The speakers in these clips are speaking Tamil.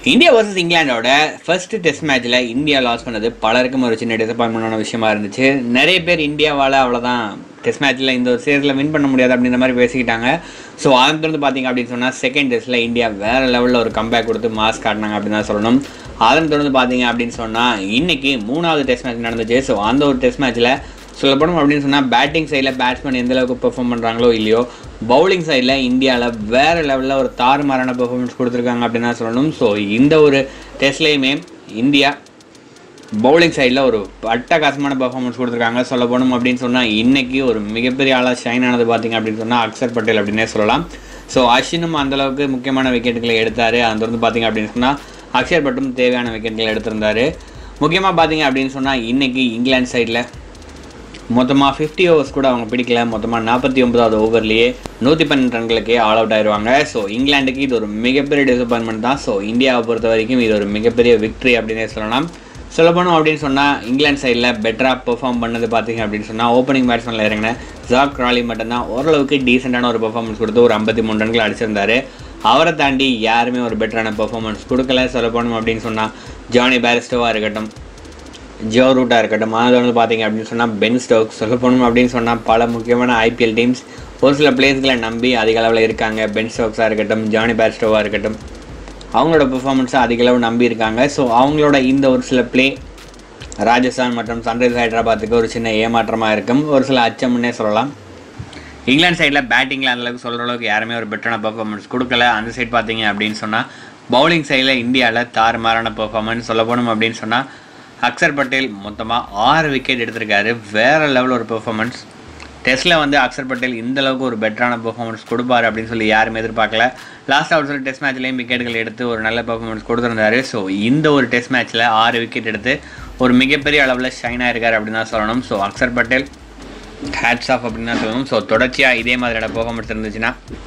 இந்தியா வர்சஸ் இங்கிலாண்டோட ஃபர்ஸ்ட் டெஸ்ட் மேட்ச்சில் இந்தியா லாஸ் பண்ணது பலருக்கும் ஒரு சின்ன டிசப்பாயின்மெண்டான விஷயமா இருந்துச்சு நிறைய பேர் இந்தியாவால் அவ்வளோதான் டெஸ்ட் மேட்ச்சில் இந்த ஒரு சீரீஸில் வின் பண்ண முடியாது அப்படின்ற மாதிரி பேசிக்கிட்டாங்க ஸோ அதை தொடர்ந்து பார்த்தீங்க அப்படின்னு சொன்னால் செகண்ட் டெஸ்ட்டில் இந்தியா வேறு லெவலில் ஒரு கம்பேக் கொடுத்து மாஸ் காட்டினாங்க அப்படின்னு தான் சொல்லணும் அதன் தொடர்ந்து பார்த்தீங்க அப்படின்னு சொன்னால் இன்னைக்கு மூணாவது டெஸ்ட் மேட்ச் நடந்துச்சு ஸோ அந்த ஒரு டெஸ்ட் மேட்ச்சில் சொல்லப்படும் அப்படின்னு சொன்னால் பேட்டிங் சைடில் பேட்ஸ்மேன் எந்த அளவுக்கு பெர்ஃபார்ம் பண்ணுறாங்களோ இல்லையோ பவுலிங் சைடில் இந்தியாவில் வேறு லெவலில் ஒரு தாறுமாறான பெர்ஃபார்மன்ஸ் கொடுத்துருக்காங்க அப்படின்னு தான் சொல்லணும் ஸோ இந்த ஒரு டெஸ்ட்லேயுமே இந்தியா பவுலிங் சைடில் ஒரு அட்டகாசமான பெர்ஃபார்மன்ஸ் கொடுத்துருக்காங்க சொல்ல போகணும் அப்படின்னு சொன்னால் இன்னைக்கு ஒரு மிகப்பெரிய ஆளாக ஷைன் ஆனது பார்த்தீங்க அப்படின்னு சொன்னால் அக்சர் பட்டேல் அப்படின்னே சொல்லலாம் ஸோ அஸ்வினும் அந்தளவுக்கு முக்கியமான விக்கெட்டுகளை எடுத்தார் அந்த வந்து பார்த்தீங்க அப்படின்னு சொன்னால் அக்ஷர் பட்டும் தேவையான விக்கெட்டுகளை எடுத்திருந்தார் முக்கியமாக பார்த்தீங்க அப்படின்னு சொன்னால் இன்னைக்கு இங்கிலாந்து சைடில் மொத்தமாக ஃபிஃப்டி ஓவர்ஸ் கூட அவங்க பிடிக்கல மொத்தமாக நாற்பத்தி ஒன்பதாவது ஓவர்லேயே நூற்றி பன்னெண்டு ரன்களுக்கே ஆல் அவுட் ஆயிடுவாங்க ஸோ இங்கிலாந்துக்கு இது ஒரு மிகப்பெரிய டிசப்பாயின்மெண்ட் தான் ஸோ இந்தியாவை பொறுத்த வரைக்கும் இது ஒரு மிகப்பெரிய விக்ட்ரி அப்படின்னே சொல்லலாம் சொல்ல போனோம் அப்படின்னு சொன்னால் இங்கிலாந்து சைடில் பெட்டராக பெர்ஃபார்ம் பண்ணது பார்த்தீங்க அப்படின்னு சொன்னால் ஓப்பனிங் பேட்ஸ்மேனில் இறங்கின ஜாக் ராலி மட்டும்தான் ஓரளவுக்கு டீசெண்டான ஒரு பெர்ஃபார்மன்ஸ் கொடுத்து ஒரு ஐம்பத்தி மூணு ரன்கள் அடிச்சிருந்தாரு அவரை தாண்டி யாருமே ஒரு பெட்டரான பெர்ஃபார்மன்ஸ் கொடுக்கல சொல்ல போனோம் அப்படின்னு சொன்னால் ஜானி பேரிஸ்டோவாக இருக்கட்டும் ஜோ ரூட்டாக இருக்கட்டும் அது வந்து பார்த்தீங்க அப்படின்னு சொன்னால் பென் ஸ்டோக் சொல்ல போகணும் அப்படின்னு சொன்னால் பல முக்கியமான ஐபிஎல் டீம்ஸ் ஒரு சில பிளேஸ்களை நம்பி அதிக அளவில் இருக்காங்க பென் ஸ்டோக்ஸாக இருக்கட்டும் ஜானி பேர்ஸ்டோவாக இருக்கட்டும் அவங்களோட பெர்ஃபார்மன்ஸை அதிக அளவு நம்பி இருக்காங்க ஸோ அவங்களோட இந்த ஒரு சில ப்ளே ராஜஸ்தான் மற்றும் சன்ரைஸ் ஹைதராபாத்துக்கு ஒரு சின்ன ஏமாற்றமாக இருக்கும் ஒரு சில அச்சம்னே சொல்லலாம் இங்கிலாந்து சைடில் பேட்டிங்கில் அந்தளவுக்கு சொல்கிற அளவுக்கு யாருமே ஒரு பெட்டரான பெர்ஃபார்மன்ஸ் கொடுக்கல அந்த சைடு பார்த்தீங்க அப்படின்னு சொன்னால் பவுலிங் சைடில் இந்தியாவில் தாறுமாறான பெர்ஃபார்மன்ஸ் சொல்ல போகணும் அப்படின்னு சொன்னால் அக்சர் பட்டேல் மொத்தமாக ஆறு விக்கெட் எடுத்திருக்காரு வேறு லெவல் ஒரு பெர்ஃபார்மன்ஸ் டெஸ்ட்டில் வந்து அக்சர் பட்டேல் இந்த அளவுக்கு ஒரு பெட்டரான பெர்ஃபார்மன்ஸ் கொடுப்பாரு அப்படின்னு சொல்லி யாருமே எதிர்பார்க்கல லாஸ்ட் ஒரு சில டெஸ்ட் மேட்ச்லேயும் விக்கெட்டுகள் எடுத்து ஒரு நல்ல பெர்ஃபார்மன்ஸ் கொடுத்துருந்தாரு ஸோ இந்த ஒரு டெஸ்ட் மேட்ச்சில் ஆறு விக்கெட் எடுத்து ஒரு மிகப்பெரிய அளவில் ஷைனாக இருக்கார் அப்படின்னு தான் சொல்லணும் so Axar Patel hats off அப்படின்னு தான் சொல்லணும் ஸோ தொடர்ச்சியாக இதே மாதிரியான பெர்ஃபார்மன்ஸ் இருந்துச்சுன்னா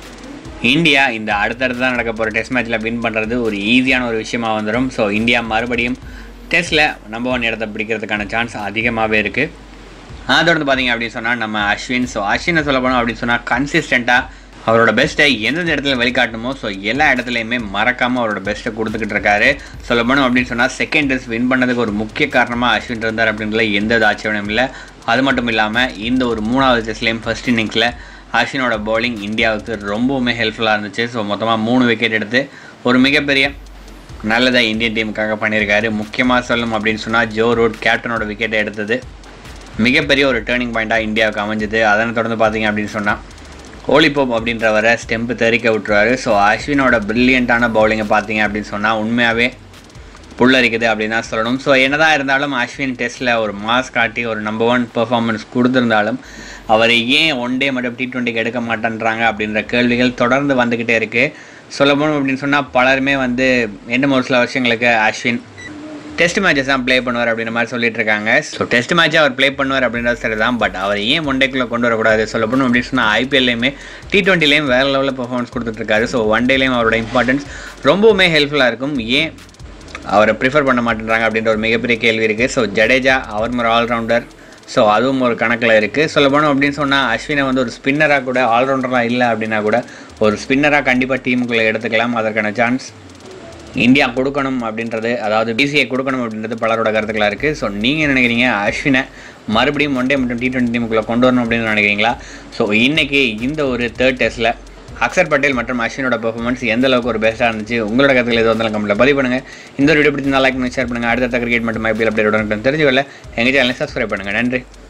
இந்தியா இந்த அடுத்தடுத்து தான் நடக்க போகிற டெஸ்ட் மேட்ச்சில் வின் பண்ணுறது ஒரு ஈஸியான ஒரு விஷயமா வந்துடும் ஸோ இந்தியா மறுபடியும் டெஸ்ட்டில் நம்பர் ஒன் இடத்த பிடிக்கிறதுக்கான சான்ஸ் அதிகமாகவே இருக்குது அதோடு பார்த்தீங்க அப்படின்னு சொன்னால் நம்ம அஸ்வின் ஸோ அஸ்வினை சொல்ல போனோம் அப்படின்னு சொன்னால் கன்சிஸ்டண்ட்டாக அவரோட பெஸ்ட்டை எந்தெந்த இடத்துல வெளிக்காட்டணுமோ ஸோ எல்லா இடத்துலையுமே மறக்காமல் அவரோட பெஸ்ட்டை கொடுத்துக்கிட்டு இருக்காரு சொல்ல போனோம் அப்படின்னு சொன்னால் செகண்ட் டெஸ்ட் வின் பண்ணதுக்கு ஒரு முக்கிய காரணமாக அஸ்வின் இருந்தார் அப்படின்றதுல எந்த ஆட்சேபனையும் இல்லை அது மட்டும் இல்லாமல் இந்த ஒரு மூணாவது டெஸ்ட்லேயும் ஃபர்ஸ்ட் இன்னிங்ஸில் அஸ்வினோட பவுலிங் இந்தியாவுக்கு ரொம்பவுமே ஹெல்ப்ஃபுல்லாக இருந்துச்சு ஸோ மொத்தமாக மூணு விக்கெட் எடுத்து ஒரு மிகப்பெரிய நல்லதாக இந்தியன் டீமுக்காக பண்ணியிருக்காரு முக்கியமாக சொல்லணும் அப்படின்னு சொன்னால் ஜோ ரூட் கேப்டனோட விக்கெட்டை எடுத்தது மிகப்பெரிய ஒரு டேர்னிங் பாயிண்ட்டாக இந்தியாவுக்கு அமைஞ்சது அதனை தொடர்ந்து பார்த்தீங்க அப்படின்னு சொன்னால் ஓலிபோப் அப்படின்றவரை ஸ்டெம்பு தெறிக்க விட்டுருவாரு ஸோ அஸ்வினோட ப்ரில்லியண்ட்டான பவுலிங்கை பார்த்தீங்க அப்படின்னு சொன்னால் உண்மையாகவே புல்லரிக்குது அப்படின்னு தான் சொல்லணும் ஸோ என்னதான் இருந்தாலும் அஸ்வின் டெஸ்ட்டில் ஒரு மாஸ் காட்டி ஒரு நம்பர் ஒன் பெர்ஃபார்மன்ஸ் கொடுத்துருந்தாலும் அவர் ஏன் ஒன் டே மட்டும் டி ட்வெண்ட்டிக்கு எடுக்க மாட்டேன்றாங்க அப்படின்ற கேள்விகள் தொடர்ந்து வந்துக்கிட்டே இருக்குது சொல்ல போகணும் அப்படின்னு சொன்னால் பலருமே வந்து என்ன ஒரு சில வருஷங்களுக்கு அஸ்வின் டெஸ்ட் மேட்சஸ் தான் ப்ளே பண்ணுவார் அப்படின்ற மாதிரி சொல்லிட்டு இருக்காங்க ஸோ டெஸ்ட் மேட்ச் அவர் ப்ளே பண்ணுவார் அப்படின்றது சரி தான் பட் அவர் ஏன் ஒன் டேக்குள்ளே கொண்டு வரக்கூடாது சொல்ல போகணும் அப்படின்னு சொன்னால் ஐபிஎல்லையுமே டி ட்வெண்ட்டிலையும் வேறு லெவலில் பெர்ஃபார்மன்ஸ் கொடுத்துட்ருக்காரு ஸோ ஒன் டேலையும் அவரோட இம்பார்ட்டன்ஸ் ரொம்பவுமே ஹெல்ப்ஃபுல்லாக இருக்கும் ஏன் அவரை ப்ரிஃபர் பண்ண மாட்டேன்றாங்க அப்படின்ற ஒரு மிகப்பெரிய கேள்வி இருக்குது ஸோ ஜடேஜா அவர் ஒரு ஆல்ரவுண்டர் ஸோ அதுவும் ஒரு கணக்கில் இருக்குது சொல்ல போனோம் அப்படின்னு சொன்னால் அஸ்வினை வந்து ஒரு ஸ்பின்னராக கூட ஆல்ரவுண்டராக இல்லை அப்படின்னா கூட ஒரு ஸ்பின்னராக கண்டிப்பாக டீமுக்குள்ளே எடுத்துக்கலாம் அதற்கான சான்ஸ் இந்தியா கொடுக்கணும் அப்படின்றது அதாவது பிசிஐ கொடுக்கணும் அப்படின்றது பலரோட கருத்துக்களாக இருக்குது ஸோ நீங்கள் நினைக்கிறீங்க அஸ்வினை மறுபடியும் ஒன் டே மட்டும் டி ட்வெண்ட்டி டீமுக்குள்ளே கொண்டு வரணும் அப்படின்னு நினைக்கிறீங்களா ஸோ இன்றைக்கி இந்த ஒரு தேர்ட் டெஸ்ட்டில் அக்சர் பட்டேல் மற்றும் அஸ்வினோட பெர்ஃபார்மன்ஸ் எந்த அளவுக்கு ஒரு பெஸ்ட்டாக இருந்துச்சு உங்களோட கருத்துக்கள் எது வந்தாலும் கமெண்ட்டில் பதிவு பண்ணுங்கள் இந்த ஒரு வீடியோ பிடிச்சி லைக் பண்ணி ஷேர் பண்ணுங்கள் அடுத்த கிரிக்கெட் மற்றும் ஐபிஎல் அப்டேட் தெரிஞ்சுக்கல எங்கள் சேனலை சப்ஸ்கிரைப் பண்ணுங்கள் நன்றி